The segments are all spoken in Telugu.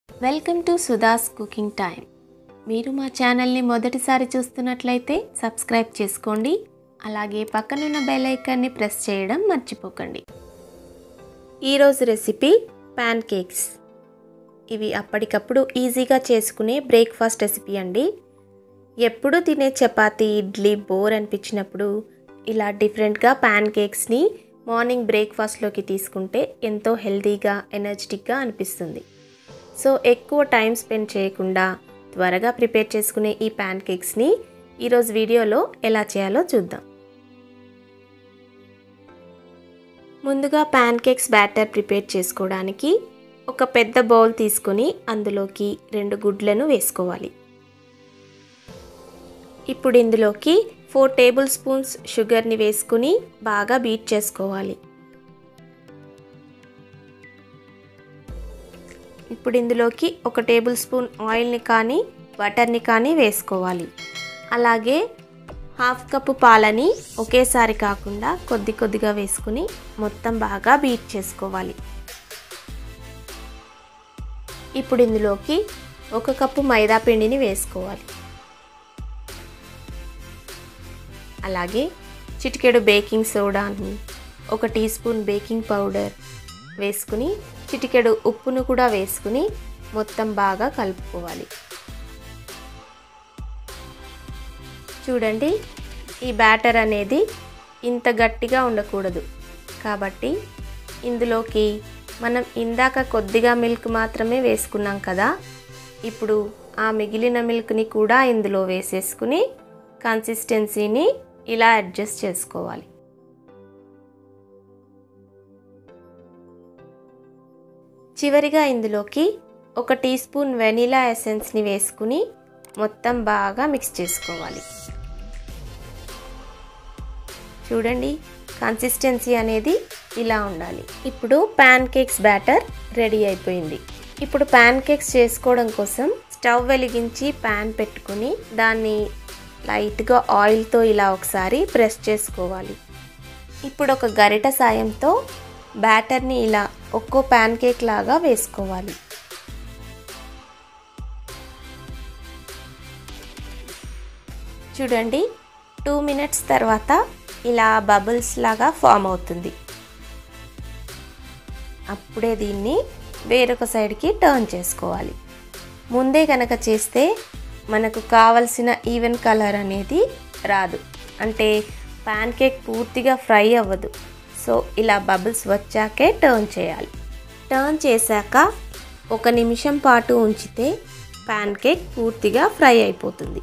welcome to Sudha's cooking time మీరు మా ఛానల్ని మొదటిసారి చూస్తున్నట్లయితే సబ్స్క్రైబ్ చేసుకోండి అలాగే పక్కనున్న బెల్ ఐకాన్ని ప్రెస్ చేయడం మర్చిపోకండి ఈరోజు రెసిపీ ప్యాన్ కేక్స్ ఇవి అప్పటికప్పుడు ఈజీగా చేసుకునే బ్రేక్ఫాస్ట్ రెసిపీ అండి ఎప్పుడు తినే చపాతీ ఇడ్లీ బోర్ అనిపించినప్పుడు ఇలా డిఫరెంట్గా ప్యాన్ కేక్స్ని మార్నింగ్ బ్రేక్ఫాస్ట్లోకి తీసుకుంటే ఎంతో హెల్తీగా ఎనర్జెటిక్గా అనిపిస్తుంది సో ఎక్కువ టైం స్పెండ్ చేయకుండా త్వరగా ప్రిపేర్ చేసుకునే ఈ ప్యాన్ కేక్స్ని ఈరోజు వీడియోలో ఎలా చేయాలో చూద్దాం ముందుగా ప్యాన్ కేక్స్ బ్యాటర్ ప్రిపేర్ చేసుకోవడానికి ఒక పెద్ద బౌల్ తీసుకొని అందులోకి రెండు గుడ్లను వేసుకోవాలి ఇప్పుడు ఇందులోకి ఫోర్ టేబుల్ స్పూన్స్ షుగర్ని వేసుకుని బాగా బీట్ చేసుకోవాలి ఇప్పుడు ఇందులోకి ఒక టేబుల్ స్పూన్ ఆయిల్ని కానీ బటర్ని కానీ వేసుకోవాలి అలాగే హాఫ్ కప్పు పాలని ఒకేసారి కాకుండా కొద్ది కొద్దిగా వేసుకుని మొత్తం బాగా బీట్ చేసుకోవాలి ఇప్పుడు ఇందులోకి ఒక కప్పు మైదా పిండిని వేసుకోవాలి అలాగే చిటికెడు బేకింగ్ సోడాని ఒక టీ స్పూన్ బేకింగ్ పౌడర్ వేసుకుని చిటికెడు ఉప్పును కూడా వేసుకుని మొత్తం బాగా కలుపుకోవాలి చూడండి ఈ బ్యాటర్ అనేది ఇంత గట్టిగా ఉండకూడదు కాబట్టి ఇందులోకి మనం ఇందాక కొద్దిగా మిల్క్ మాత్రమే వేసుకున్నాం కదా ఇప్పుడు ఆ మిగిలిన మిల్క్ని కూడా ఇందులో వేసేసుకుని కన్సిస్టెన్సీని ఇలా అడ్జస్ట్ చేసుకోవాలి చివరిగా ఇందులోకి ఒక టీ స్పూన్ వెనిలా ఎసెన్స్ని వేసుకుని మొత్తం బాగా మిక్స్ చేసుకోవాలి చూడండి కన్సిస్టెన్సీ అనేది ఇలా ఉండాలి ఇప్పుడు ప్యాన్ కేక్స్ బ్యాటర్ రెడీ అయిపోయింది ఇప్పుడు ప్యాన్ కేక్స్ చేసుకోవడం కోసం స్టవ్ వెలిగించి ప్యాన్ పెట్టుకుని దాన్ని లైట్గా ఆయిల్తో ఇలా ఒకసారి ప్రెస్ చేసుకోవాలి ఇప్పుడు ఒక గరిట సాయంతో బ్యాటర్ని ఇలా ఒక్కో ప్యాన్ కేక్ లాగా వేసుకోవాలి చూడండి టూ మినిట్స్ తర్వాత ఇలా బబుల్స్ లాగా ఫామ్ అవుతుంది అప్పుడే దీన్ని వేరొక సైడ్కి టర్న్ చేసుకోవాలి ముందే కనుక చేస్తే మనకు కావలసిన ఈవెన్ కలర్ అనేది రాదు అంటే ప్యాన్ కేక్ పూర్తిగా ఫ్రై అవ్వదు సో ఇలా బబుల్స్ వచ్చాకే టర్న్ చేయాలి టర్న్ చేశాక ఒక నిమిషం పాటు ఉంచితే ప్యాన్ కేక్ పూర్తిగా ఫ్రై అయిపోతుంది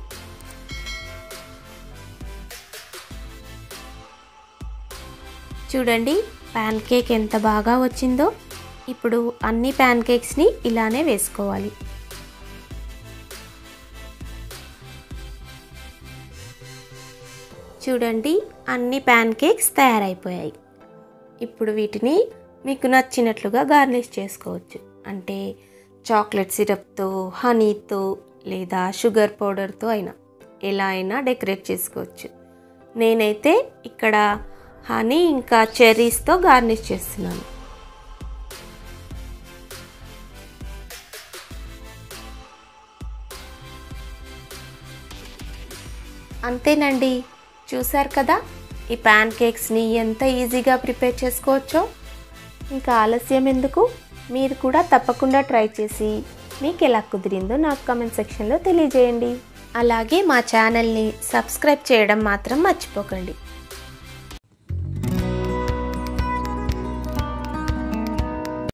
చూడండి ప్యాన్ కేక్ ఎంత బాగా వచ్చిందో ఇప్పుడు అన్ని ప్యాన్ కేక్స్ని ఇలానే వేసుకోవాలి చూడండి అన్ని ప్యాన్ కేక్స్ తయారైపోయాయి ఇప్పుడు వీటిని మీకు నచ్చినట్లుగా గార్నిష్ చేసుకోవచ్చు అంటే చాక్లెట్ సిరప్తో హనీతో లేదా షుగర్ పౌడర్తో అయినా ఎలా అయినా డెకరేట్ చేసుకోవచ్చు నేనైతే ఇక్కడ హనీ ఇంకా చెర్రీస్తో గార్నిష్ చేస్తున్నాను అంతేనండి చూసారు కదా ఈ ప్యాన్ కేక్స్ని ఎంత ఈజీగా ప్రిపేర్ చేసుకోవచ్చో ఇంకా ఆలస్యం ఎందుకు మీరు కూడా తప్పకుండా ట్రై చేసి మీకు ఎలా కుదిరిందో నాకు కామెంట్ సెక్షన్లో తెలియజేయండి అలాగే మా ఛానల్ని సబ్స్క్రైబ్ చేయడం మాత్రం మర్చిపోకండి